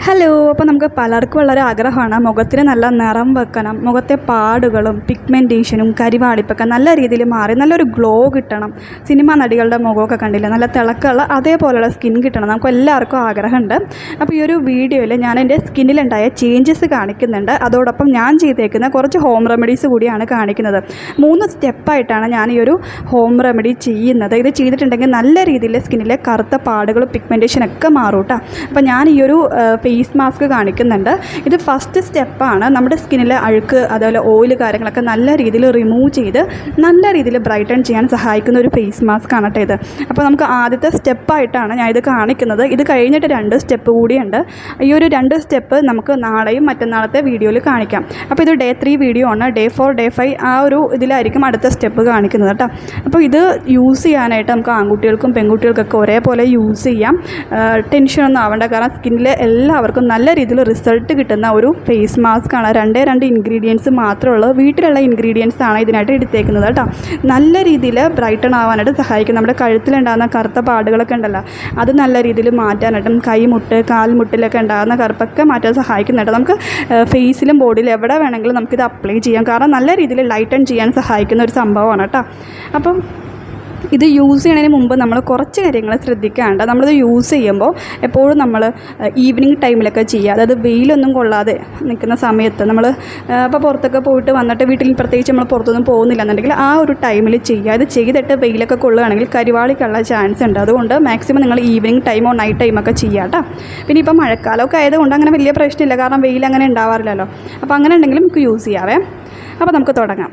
hello അപ്പോൾ നമുക്ക് പലർക്കും ഉള്ളൊരു ആഗ്രഹമാണ് മുഖത്തിന് നല്ല നിറം വെക്കണം മുഖത്തെ പാടുകളും പിഗ്മെൻറ്റേഷനും കരിവാളിപ്പൊക്കെ നല്ല രീതിയിൽ മാറി നല്ലൊരു ഗ്ലോ കിട്ടണം സിനിമാ നടികളുടെ മുഖമൊക്കെ കണ്ടില്ല നല്ല തിളക്കമുള്ള അതേപോലെയുള്ള സ്കിൻ കിട്ടണം നമുക്ക് എല്ലാവർക്കും ആഗ്രഹമുണ്ട് അപ്പോൾ ഈ ഒരു വീഡിയോയിൽ ഞാൻ എൻ്റെ സ്കിന്നിലുണ്ടായ ചേഞ്ചസ് കാണിക്കുന്നുണ്ട് അതോടൊപ്പം ഞാൻ ചെയ്തേക്കുന്ന കുറച്ച് ഹോം റെമഡീസ് കൂടിയാണ് കാണിക്കുന്നത് മൂന്ന് സ്റ്റെപ്പായിട്ടാണ് ഞാൻ ഈ ഒരു ഹോം റെമഡി ചെയ്യുന്നത് ഇത് ചെയ്തിട്ടുണ്ടെങ്കിൽ നല്ല രീതിയിൽ സ്കിന്നിലെ കറുത്ത പാടുകളും പിഗ്മെൻറ്റേഷനൊക്കെ മാറും കേട്ടോ അപ്പോൾ ഞാൻ ഈ ഒരു ഫേസ് മാസ്ക് കാണിക്കുന്നുണ്ട് ഇത് ഫസ്റ്റ് സ്റ്റെപ്പാണ് നമ്മുടെ സ്കിന്നിലെ അഴുക്ക് അതുപോലെ ഓയിൽ കാര്യങ്ങളൊക്കെ നല്ല രീതിയിൽ റിമൂവ് ചെയ്ത് നല്ല രീതിയിൽ ബ്രൈറ്റൺ ചെയ്യാൻ സഹായിക്കുന്ന ഒരു ഫേസ് മാസ്ക് ആണ് കേട്ടോ ഇത് അപ്പോൾ നമുക്ക് ആദ്യത്തെ സ്റ്റെപ്പായിട്ടാണ് ഞാൻ ഇത് കാണിക്കുന്നത് ഇത് കഴിഞ്ഞിട്ട് രണ്ട് സ്റ്റെപ്പ് കൂടിയുണ്ട് ഈ ഒരു രണ്ട് സ്റ്റെപ്പ് നമുക്ക് നാളെയും മറ്റന്നാളത്തെ വീഡിയോയിൽ കാണിക്കാം അപ്പോൾ ഇത് ഡേ ത്രീ വീഡിയോ ആണ് ഡേ ഫോർ ഡേ ഫൈവ് ആ ഒരു ഇതിലായിരിക്കും അടുത്ത സ്റ്റെപ്പ് കാണിക്കുന്നത് കേട്ടോ അപ്പോൾ ഇത് യൂസ് ചെയ്യാനായിട്ട് നമുക്ക് ആൺകുട്ടികൾക്കും പെൺകുട്ടികൾക്കൊക്കെ ഒരേപോലെ യൂസ് ചെയ്യാം ടെൻഷനൊന്നും ആവേണ്ട കാരണം സ്കിന്നിലെ എല്ലാവർക്കും നല്ല രീതിയിൽ റിസൾട്ട് കിട്ടുന്ന ഒരു ഫേസ് മാസ്ക് ആണ് രണ്ടേ രണ്ട് ഇൻഗ്രീഡിയൻസ് മാത്രമേ ഉള്ളൂ വീട്ടിലുള്ള ഇൻഗ്രീഡിയൻസ് ആണ് ഇതിനായിട്ട് എടുത്തേക്കുന്നത് കേട്ടോ നല്ല രീതിയിൽ ബ്രൈറ്റൺ ആവാനായിട്ട് സഹായിക്കും നമ്മുടെ കഴുത്തിലുണ്ടാകുന്ന കറുത്ത പാടുകളൊക്കെ ഉണ്ടല്ലോ അത് നല്ല രീതിയിൽ മാറ്റാനായിട്ടും കൈമുട്ട് കാൽമുട്ടിലൊക്കെ ഉണ്ടാകുന്ന കറുപ്പൊക്കെ മാറ്റാൻ സഹായിക്കുന്നുണ്ട് നമുക്ക് ഫേസിലും ബോഡിയിലും എവിടെ വേണമെങ്കിലും നമുക്കിത് അപ്ലൈ ചെയ്യാം കാരണം നല്ല രീതിയിൽ ലൈറ്റൺ ചെയ്യാൻ സഹായിക്കുന്ന ഒരു സംഭവമാണ് കേട്ടോ അപ്പം ഇത് യൂസ് ചെയ്യുന്നതിന് മുമ്പ് നമ്മൾ കുറച്ച് കാര്യങ്ങൾ ശ്രദ്ധിക്കാണ്ട് നമ്മളിത് യൂസ് ചെയ്യുമ്പോൾ എപ്പോഴും നമ്മൾ ഈവനിങ് ടൈമിലൊക്കെ ചെയ്യുക അതായത് വെയിലൊന്നും കൊള്ളാതെ നിൽക്കുന്ന സമയത്ത് നമ്മൾ ഇപ്പോൾ പുറത്തൊക്കെ പോയിട്ട് വന്നിട്ട് വീട്ടിൽ പ്രത്യേകിച്ച് നമ്മൾ പുറത്തൊന്നും പോകുന്നില്ല എന്നുണ്ടെങ്കിൽ ആ ഒരു ടൈമിൽ ചെയ്യുക ഇത് ചെയ്തിട്ട് വെയിലൊക്കെ കൊള്ളുകയാണെങ്കിൽ കരിവാളിക്കുള്ള ചാൻസ് ഉണ്ട് അതുകൊണ്ട് മാക്സിമം നിങ്ങൾ ഈവനിങ് ടൈമോ നൈറ്റ് ടൈമൊക്കെ ചെയ്യുക കേട്ടോ പിന്നെ ഇപ്പോൾ മഴക്കാലമൊക്കെ ആയതുകൊണ്ട് അങ്ങനെ വലിയ പ്രശ്നമില്ല കാരണം വെയിൽ അങ്ങനെ ഉണ്ടാവാറില്ലല്ലോ അപ്പോൾ അങ്ങനെ ഉണ്ടെങ്കിലും നമുക്ക് യൂസ് ചെയ്യാവേ അപ്പോൾ നമുക്ക് തുടങ്ങാം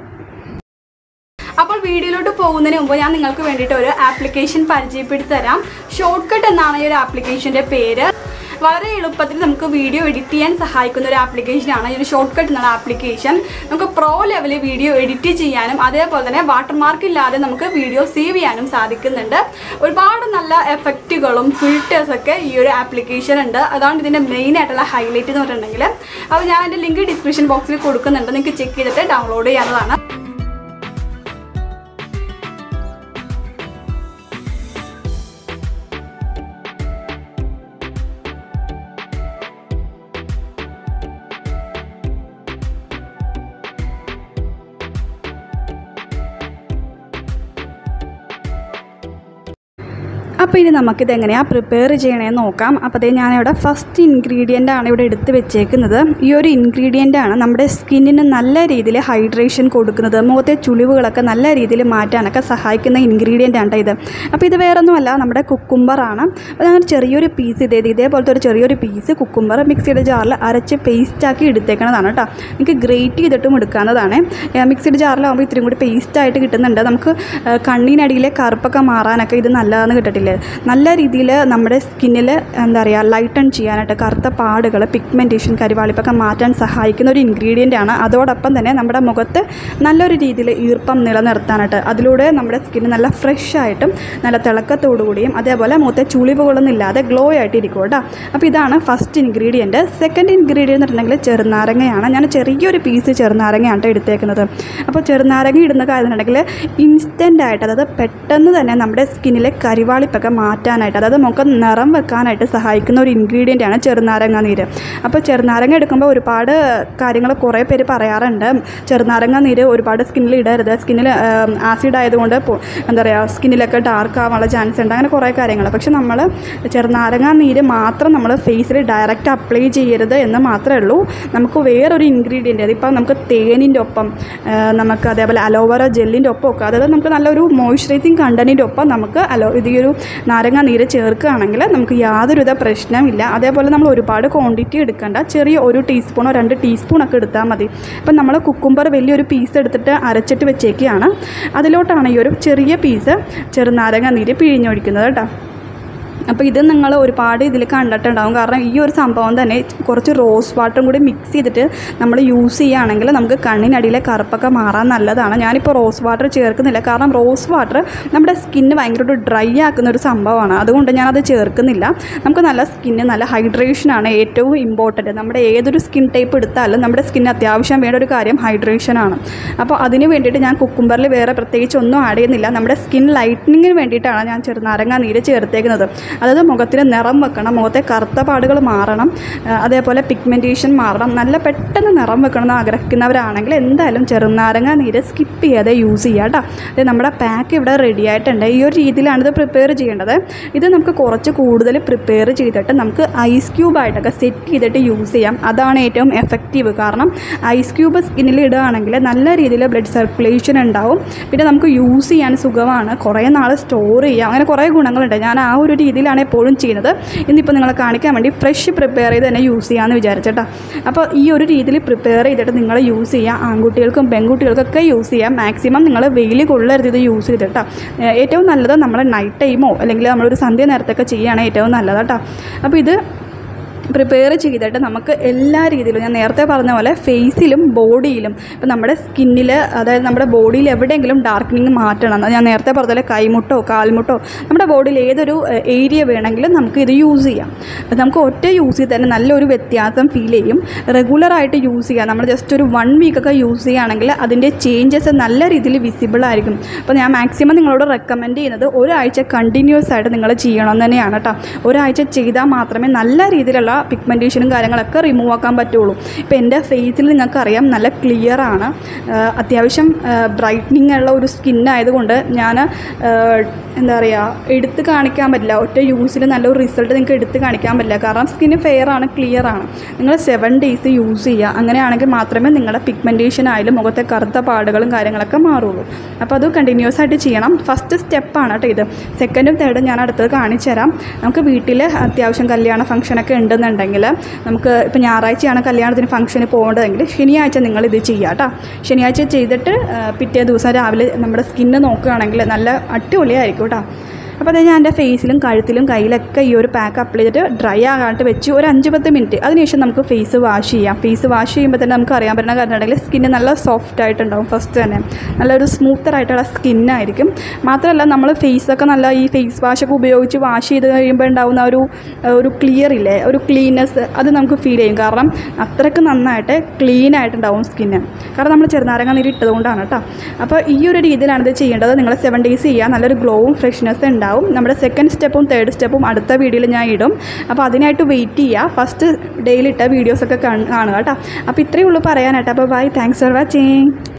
അപ്പോൾ വീഡിയോയിലോട്ട് പോകുന്നതിന് മുമ്പ് ഞാൻ നിങ്ങൾക്ക് വേണ്ടിയിട്ട് ഒരു ആപ്ലിക്കേഷൻ പരിചയപ്പെടുത്തി തരാം ഷോർട്ട് കട്ട് എന്നാണ് ഈ ഒരു ആപ്ലിക്കേഷൻ്റെ പേര് വളരെ എളുപ്പത്തിൽ നമുക്ക് വീഡിയോ എഡിറ്റ് ചെയ്യാൻ സഹായിക്കുന്ന ഒരു ആപ്ലിക്കേഷനാണ് ഈ ഒരു ഷോർട്ട് കട്ട് എന്നുള്ള ആപ്ലിക്കേഷൻ നമുക്ക് പ്രോ ലെവലിൽ വീഡിയോ എഡിറ്റ് ചെയ്യാനും അതേപോലെ തന്നെ വാട്ടർമാർക്ക് ഇല്ലാതെ നമുക്ക് വീഡിയോ സേവ് ചെയ്യാനും സാധിക്കുന്നുണ്ട് ഒരുപാട് നല്ല എഫക്റ്റുകളും ഫിൽറ്റേഴ്സൊക്കെ ഈ ഒരു ആപ്ലിക്കേഷൻ ഉണ്ട് അതാണ് ഇതിൻ്റെ മെയിൻ ആയിട്ടുള്ള ഹൈലൈറ്റ് എന്ന് പറഞ്ഞിട്ടുണ്ടെങ്കിൽ അപ്പോൾ ഞാൻ എൻ്റെ ലിങ്ക് ഡിസ്ക്രിപ്ഷൻ ബോക്സിൽ കൊടുക്കുന്നുണ്ട് നിങ്ങൾക്ക് ചെക്ക് ചെയ്തിട്ട് ഡൗൺലോഡ് ചെയ്യാവുന്നതാണ് അപ്പോൾ ഇനി നമുക്കിത് എങ്ങനെയാണ് പ്രിപ്പയർ ചെയ്യണമെന്ന് നോക്കാം അപ്പോൾ അതേ ഞാനിവിടെ ഫസ്റ്റ് ഇൻഗ്രീഡിയൻ്റ് ആണ് ഇവിടെ എടുത്ത് വെച്ചേക്കുന്നത് ഈ ഒരു ഇൻഗ്രീഡിയൻ്റ് ആണ് നമ്മുടെ സ്കിന്നിന് നല്ല രീതിയിൽ ഹൈഡ്രേഷൻ കൊടുക്കുന്നത് മുഖത്തെ ചുളിവുകളൊക്കെ നല്ല രീതിയിൽ മാറ്റാനൊക്കെ സഹായിക്കുന്ന ഇൻഗ്രീഡിയൻ്റ് ആണ് ഇത് അപ്പോൾ ഇത് വേറൊന്നുമല്ല നമ്മുടെ കുക്കുംബറാണ് അപ്പോൾ ഞാൻ ചെറിയൊരു പീസ് ഇതേ ഇതേപോലത്തെ ഒരു ചെറിയൊരു പീസ് കുക്കുംബർ മിക്സിയുടെ ജാറിൽ അരച്ച് പേസ്റ്റാക്കി എടുത്തേക്കണതാണ് കേട്ടോ നിങ്ങൾക്ക് ഗ്രേറ്റ് ചെയ്തിട്ടും എടുക്കാവുന്നതാണ് മിക്സിയുടെ ജാറിലാകുമ്പോൾ ഇത്രയും കൂടി പേസ്റ്റായിട്ട് കിട്ടുന്നുണ്ട് നമുക്ക് കണ്ണിനടിയിലെ കറുപ്പൊക്കെ മാറാനൊക്കെ ഇത് നല്ലതാണെന്ന് കിട്ടട്ടില്ലേ നല്ല രീതിയിൽ നമ്മുടെ സ്കിന്നിൽ എന്താ പറയുക ലൈറ്റൺ ചെയ്യാനായിട്ട് കറുത്ത പാടുകൾ പിഗ്മെൻറ്റേഷൻ കരിവാളിപ്പൊക്കെ മാറ്റാൻ സഹായിക്കുന്ന ഒരു ഇൻഗ്രീഡിയൻ്റ് ആണ് അതോടൊപ്പം തന്നെ നമ്മുടെ മുഖത്ത് നല്ലൊരു രീതിയിൽ ഈർപ്പം നിലനിർത്താനായിട്ട് അതിലൂടെ നമ്മുടെ സ്കിന്ന് നല്ല ഫ്രഷ് ആയിട്ടും നല്ല തിളക്കത്തോടു കൂടിയും അതേപോലെ മുഖത്തെ ചുളിവുകളൊന്നും ഇല്ലാതെ ഗ്ലോ ആയിട്ട് ഇരിക്കും കേട്ടോ അപ്പോൾ ഇതാണ് ഫസ്റ്റ് ഇൻഗ്രീഡിയൻറ്റ് സെക്കൻഡ് ഇൻഗ്രീഡിയൻ്റ് എന്ന് പറഞ്ഞിട്ടുണ്ടെങ്കിൽ ചെറുനാരങ്ങയാണ് ഞാൻ ചെറിയൊരു പീസ് ചെറുനാരങ്ങയാണ് ട്ടോ എടുത്തേക്കുന്നത് അപ്പോൾ ചെറുനാരങ്ങ ഇടുന്ന കാര്യം എന്നുണ്ടെങ്കിൽ ഇൻസ്റ്റൻ്റ് ആയിട്ട് അതായത് പെട്ടെന്ന് തന്നെ നമ്മുടെ സ്കിന്നിലെ കരിവാളിപ്പൊക്കെ മാറ്റാനായിട്ട് അതായത് മുഖം നിറം വെക്കാനായിട്ട് സഹായിക്കുന്ന ഒരു ഇൻഗ്രീഡിയൻ്റ് ആണ് ചെറുനാരങ്ങ നീര് അപ്പോൾ ചെറുനാരങ്ങ എടുക്കുമ്പോൾ ഒരുപാട് കാര്യങ്ങൾ കുറേ പേര് പറയാറുണ്ട് ചെറുനാരങ്ങ നീര് ഒരുപാട് സ്കിന്നിൽ ഇടരുത് സ്കിന്നിൽ ആസിഡ് ആയതുകൊണ്ട് പൊ- എന്താ പറയുക സ്കിന്നിലൊക്കെ ഡാർക്ക് ആവാനുള്ള ചാൻസ് ഉണ്ട് അങ്ങനെ കുറേ കാര്യങ്ങൾ പക്ഷെ നമ്മൾ ചെറുനാരങ്ങ നീര് മാത്രം നമ്മൾ ഫേസിൽ ഡയറക്റ്റ് അപ്ലൈ ചെയ്യരുത് എന്ന് മാത്രമേ ഉള്ളൂ നമുക്ക് വേറൊരു ഇൻഗ്രീഡിയൻ്റ് അതിപ്പോൾ നമുക്ക് തേനിൻ്റെ ഒപ്പം ആ, നമുക്ക് അതേപോലെ അലോവേറ ജെല്ലിൻ്റെ ഒപ്പം ഒക്കെ അതായത് നമുക്ക് നല്ലൊരു മോയ്സ്ചറൈസിങ് കണ്ടൻറ്റിൻ്റെ ഒപ്പം നമുക്ക് അലോ ഇത് ഈ ഒരു നാരങ്ങ നീര് ചേർക്കുകയാണെങ്കിൽ നമുക്ക് യാതൊരുവിധ പ്രശ്നമില്ല അതേപോലെ നമ്മൾ ഒരുപാട് ക്വാണ്ടിറ്റി എടുക്കേണ്ട ചെറിയ ഒരു ടീസ്പൂണോ രണ്ട് ടീസ്പൂണൊക്കെ എടുത്താൽ മതി അപ്പം നമ്മൾ കുക്കുംബർ വലിയൊരു പീസ് എടുത്തിട്ട് അരച്ചിട്ട് വെച്ചേക്കുകയാണ് അതിലോട്ടാണ് ഈ ഒരു ചെറിയ പീസ് ചെറുനാരങ്ങ നീര് പിഴിഞ്ഞൊഴിക്കുന്നത് കേട്ടോ അപ്പോൾ ഇത് നിങ്ങൾ ഒരുപാട് ഇതിൽ കണ്ടിട്ടുണ്ടാവും കാരണം ഈ ഒരു സംഭവം തന്നെ കുറച്ച് റോസ് വാട്ടറും കൂടി മിക്സ് ചെയ്തിട്ട് നമ്മൾ യൂസ് ചെയ്യുകയാണെങ്കിൽ നമുക്ക് കണ്ണിനടിയിലെ കറുപ്പൊക്കെ മാറാൻ നല്ലതാണ് ഞാനിപ്പോൾ റോസ് വാട്ടർ ചേർക്കുന്നില്ല കാരണം റോസ് വാട്ടർ നമ്മുടെ സ്കിന്ന് ഭയങ്കരമായിട്ട് ഡ്രൈ ആക്കുന്ന ഒരു സംഭവമാണ് അതുകൊണ്ട് ഞാനത് ചേർക്കുന്നില്ല നമുക്ക് നല്ല സ്കിന്ന് നല്ല ഹൈഡ്രേഷനാണ് ഏറ്റവും ഇമ്പോർട്ടൻറ്റ് നമ്മുടെ ഏതൊരു സ്കിൻ ടൈപ്പ് എടുത്താലും നമ്മുടെ സ്കിന്ന് അത്യാവശ്യം വേണ്ട ഒരു കാര്യം ഹൈഡ്രേഷനാണ് അപ്പോൾ അതിന് വേണ്ടിയിട്ട് ഞാൻ കുക്കുംബറിൽ വേറെ പ്രത്യേകിച്ച് ഒന്നും ആഡ് ചെയ്യുന്നില്ല നമ്മുടെ സ്കിൻ ലൈറ്റനിങ്ങിന് വേണ്ടിയിട്ടാണ് ഞാൻ ചെറുനാരങ്ങ നീര് ചേർത്തേക്കുന്നത് അതായത് മുഖത്തിന് നിറം വെക്കണം മുഖത്തെ കറുത്ത പാടുകൾ മാറണം ആ, അതേപോലെ പിഗ്മെൻറ്റേഷൻ മാറണം നല്ല പെട്ടെന്ന് നിറം വെക്കണം എന്ന് ആഗ്രഹിക്കുന്നവരാണെങ്കിൽ എന്തായാലും ചെറുനാരങ്ങ നീര് സ്കിപ്പ് ചെയ്യാതെ യൂസ് ചെയ്യുക കേട്ടോ അതായത് നമ്മുടെ പാക്ക് ഇവിടെ റെഡി ആയിട്ടുണ്ട് ഈ ഒരു രീതിയിലാണ് ഇത് പ്രിപ്പയർ ചെയ്യേണ്ടത് ഇത് നമുക്ക് കുറച്ച് കൂടുതൽ പ്രിപ്പയർ ചെയ്തിട്ട് നമുക്ക് ഐസ് ക്യൂബായിട്ടൊക്കെ സെറ്റ് ചെയ്തിട്ട് യൂസ് ചെയ്യാം അതാണ് ഏറ്റവും എഫക്റ്റീവ് കാരണം ഐസ് ക്യൂബ് സ്കിന്നിൽ ഇടുകയാണെങ്കിൽ നല്ല രീതിയിൽ ബ്ലഡ് സർക്കുലേഷൻ ഉണ്ടാവും പിന്നെ നമുക്ക് യൂസ് ചെയ്യാൻ സുഖമാണ് കുറേ നാൾ സ്റ്റോർ ചെയ്യാം അങ്ങനെ കുറേ ഗുണങ്ങളുണ്ട് ഞാൻ ആ ഒരു രീതിയിലാണ് എപ്പോഴും ചെയ്യുന്നത് ഇന്നിപ്പോൾ നിങ്ങളെ കാണിക്കാൻ വേണ്ടി ഫ്രഷ് പ്രിപ്പയർ ചെയ്ത് തന്നെ യൂസ് ചെയ്യാമെന്ന് വിചാരിച്ചിട്ടാ അപ്പോൾ ഈ ഒരു രീതിയിൽ പ്രിപ്പയർ ചെയ്തിട്ട് നിങ്ങൾ യൂസ് ചെയ്യുക ആൺകുട്ടികൾക്കും പെൺകുട്ടികൾക്കൊക്കെ യൂസ് ചെയ്യാം മാക്സിമം നിങ്ങൾ വെയിൽ കൊള്ളരുത് ഇത് യൂസ് ചെയ്തിട്ടാ ഏഹ് ഏറ്റവും നല്ലത് നമ്മൾ നൈറ്റ് ടൈമോ അല്ലെങ്കിൽ നമ്മളൊരു സന്ധ്യ നേരത്തൊക്കെ ചെയ്യുകയാണ് ഏറ്റവും നല്ലത് കേട്ടോ അപ്പോൾ ഇത് പ്രിപ്പയർ ചെയ്തിട്ട് നമുക്ക് എല്ലാ രീതിയിലും ഞാൻ നേരത്തെ പറഞ്ഞ പോലെ ഫേസിലും ബോഡിയിലും ഇപ്പം നമ്മുടെ സ്കിന്നിൽ അതായത് നമ്മുടെ ബോഡിയിൽ എവിടെയെങ്കിലും ഡാർക്കനിങ് മാറ്റണം അത് ഞാൻ നേരത്തെ പറഞ്ഞ പോലെ കൈമുട്ടോ കാൽമുട്ടോ നമ്മുടെ ബോഡിയിൽ ഏതൊരു ഏരിയ വേണമെങ്കിലും നമുക്ക് ഇത് യൂസ് ചെയ്യാം അപ്പം നമുക്ക് ഒറ്റ യൂസ് ചെയ്ത് തന്നെ നല്ലൊരു വ്യത്യാസം ഫീൽ ചെയ്യും റെഗുലറായിട്ട് യൂസ് ചെയ്യുക നമ്മൾ ജസ്റ്റ് ഒരു വൺ വീക്കൊക്കെ യൂസ് ചെയ്യുകയാണെങ്കിൽ അതിൻ്റെ ചേഞ്ചസ് നല്ല രീതിയിൽ വിസിബിൾ ആയിരിക്കും അപ്പോൾ ഞാൻ മാക്സിമം നിങ്ങളോട് റെക്കമെൻഡ് ചെയ്യുന്നത് ഒരാഴ്ച കണ്ടിന്യൂസ് ആയിട്ട് നിങ്ങൾ ചെയ്യണമെന്ന് തന്നെയാണ് കേട്ടോ ഒരാഴ്ച ചെയ്താൽ മാത്രമേ നല്ല രീതിയിലുള്ള പിഗ്മെൻറ്റേഷനും കാര്യങ്ങളൊക്കെ റിമൂവ് ആക്കാൻ പറ്റുള്ളൂ ഇപ്പോൾ എൻ്റെ ഫേസിൽ നിങ്ങൾക്കറിയാം നല്ല ക്ലിയർ ആണ് ആഹ് അത്യാവശ്യം ബ്രൈറ്റനിങ് ഉള്ള ഒരു സ്കിന്നായതുകൊണ്ട് ഞാൻ എന്താ പറയുക എടുത്ത് കാണിക്കാൻ പറ്റില്ല ഒറ്റ യൂസിൽ നല്ലൊരു റിസൾട്ട് നിങ്ങൾക്ക് എടുത്ത് കാണിക്കാൻ പറ്റില്ല കാരണം സ്കിന്ന് ഫെയർ ആണ് ക്ലിയർ ആണ് നിങ്ങൾ സെവൻ ഡേയ്സ് യൂസ് ചെയ്യുക അങ്ങനെയാണെങ്കിൽ മാത്രമേ നിങ്ങളുടെ പിഗ്മെൻറ്റേഷൻ ആയാലും മുഖത്തെ കറുത്ത പാടുകളും കാര്യങ്ങളൊക്കെ മാറുള്ളൂ അപ്പോൾ അത് കണ്ടിന്യൂസ് ആയിട്ട് ചെയ്യണം ഫസ്റ്റ് സ്റ്റെപ്പാണ് കേട്ടോ ഇത് സെക്കൻഡും തേർഡും ഞാൻ അടുത്തത് കാണിച്ചു തരാം നമുക്ക് വീട്ടിൽ അത്യാവശ്യം കല്യാണ ഫംഗ്ഷനൊക്കെ ഉണ്ടെന്നുണ്ടെങ്കിൽ നമുക്ക് ഇപ്പോൾ ഞായറാഴ്ചയാണ് കല്യാണത്തിന് ഫംഗ്ഷന് പോകേണ്ടതെങ്കിൽ ശനിയാഴ്ച നിങ്ങൾ ഇത് ചെയ്യുക കേട്ടോ ശനിയാഴ്ച ചെയ്തിട്ട് ആ, പിറ്റേ ദിവസം രാവിലെ നമ്മുടെ സ്കിന്ന് നോക്കുകയാണെങ്കിൽ നല്ല അടിപൊളിയായിരിക്കും കേട്ടോ അപ്പോൾ അതായത് ഞാൻ എൻ്റെ ഫേസിലും കഴുത്തിലും കയ്യിലൊക്കെ ഈ ഒരു പാക്ക് അപ്ലൈ ചെയ്തിട്ട് ഡ്രൈ ആകാണ്ട് വെച്ച് ഒരു അഞ്ച് പത്ത് മിനിറ്റ് അതിനുശേഷം നമുക്ക് ഫേസ് വാഷ് ചെയ്യാം ഫേസ് വാഷ് ചെയ്യുമ്പോൾ തന്നെ നമുക്ക് അറിയാൻ പറ്റുന്ന കാരണം ഉണ്ടെങ്കിൽ സ്കിന്ന് നല്ല സോഫ്റ്റ് ആയിട്ടുണ്ടാവും ഫസ്റ്റ് തന്നെ നല്ലൊരു സ്മൂത്തർ ആയിട്ടുള്ള സ്കിന്നായിരിക്കും മാത്രമല്ല നമ്മൾ ഫേസൊക്കെ നല്ല ഈ ഫേസ് വാഷൊക്കെ ഉപയോഗിച്ച് വാഷ് ചെയ്ത് കഴിയുമ്പോൾ ഉണ്ടാവുന്ന ഒരു ഒരു ക്ലിയർ ഇല്ലേ ഒരു ക്ലീനെസ് അത് നമുക്ക് ഫീൽ ചെയ്യും കാരണം അത്രയ്ക്ക് നന്നായിട്ട് ക്ലീൻ ആയിട്ടുണ്ടാവും സ്കിന്ന് കാരണം നമ്മൾ ചെറുനാരങ്ങ നീര് ഇട്ടതുകൊണ്ടാണ് കേട്ടോ അപ്പോൾ ഈ ഒരു രീതിയിലാണ് ഇത് ചെയ്യേണ്ടത് നിങ്ങൾ സെവൻ ഡേയ്സ് ചെയ്യുക നല്ലൊരു ഗ്ലോവും ഫ്രഷ്നെസ് ഉണ്ടാവും നമ്മുടെ സെക്കൻഡ് സ്റ്റെപ്പും തേർഡ് സ്റ്റെപ്പും അടുത്ത വീഡിയോയിൽ ഞാൻ ഇടും അപ്പോൾ അതിനായിട്ട് വെയിറ്റ് ചെയ്യുക ഫസ്റ്റ് ഡേയിൽ ഇട്ട വീഡിയോസൊക്കെ കാണുക കേട്ടോ അപ്പോൾ ഇത്രയേ ഉള്ളൂ പറയാനായിട്ട് അപ്പോൾ ബൈ താങ്ക്സ് ഫോർ വാച്ചിങ്